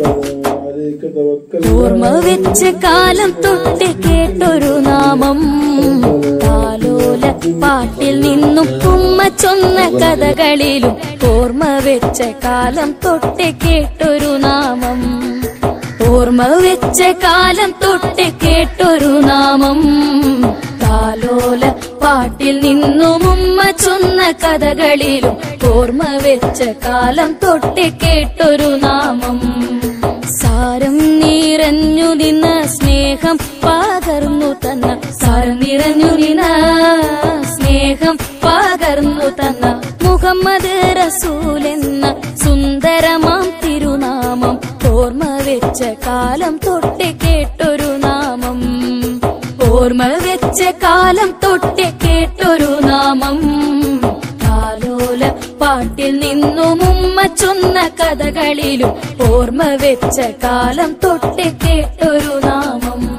عليك توكلنا ഓർമ്മ വെച്ച് കാലം തൊട്ട് കേട്ടൊരു നാമം താലോല പാട്ടിൽ നിന്നും ഉമ്മ ചൊന്ന കഥകളിലും ഓർമ്മ വെച്ച കാലം തൊട്ട് കേട്ടൊരു നാമം ഓർമ്മ വെച്ച കാലം തൊട്ട് കേട്ടൊരു നാമം താലോല പാട്ടിൽ നിന്നും ഉമ്മ ചൊന്ന കഥകളിലും ഓർമ്മ വെച്ച കാലം തൊട്ട് കേട്ടൊരു നാമം സാരം നിറഞ്ഞു നിന്ന സ്നേഹം പകർന്നു തന്ന സാരം നിറഞ്ഞു നിന്ന സ്നേഹം പകർന്നു തന്ന മുഹമ്മദ് റസൂൽ എന്ന സുന്ദരമാം തിരുനാമം ഓർമ്മ വെച്ച കാലം തൊട്ട് കേട്ടൊരു നാമം ഓർമ്മ വെച്ച കാലം തൊട്ട് കേട്ടൊരു നാമം കാലോല പാട്ടിൽ നിന്നും ഉമ്മ ചൊന്ന കഥകളിലും ഓർമ്മ വെച്ച കാലം തൊട്ട് കേട്ടൊരു നാമം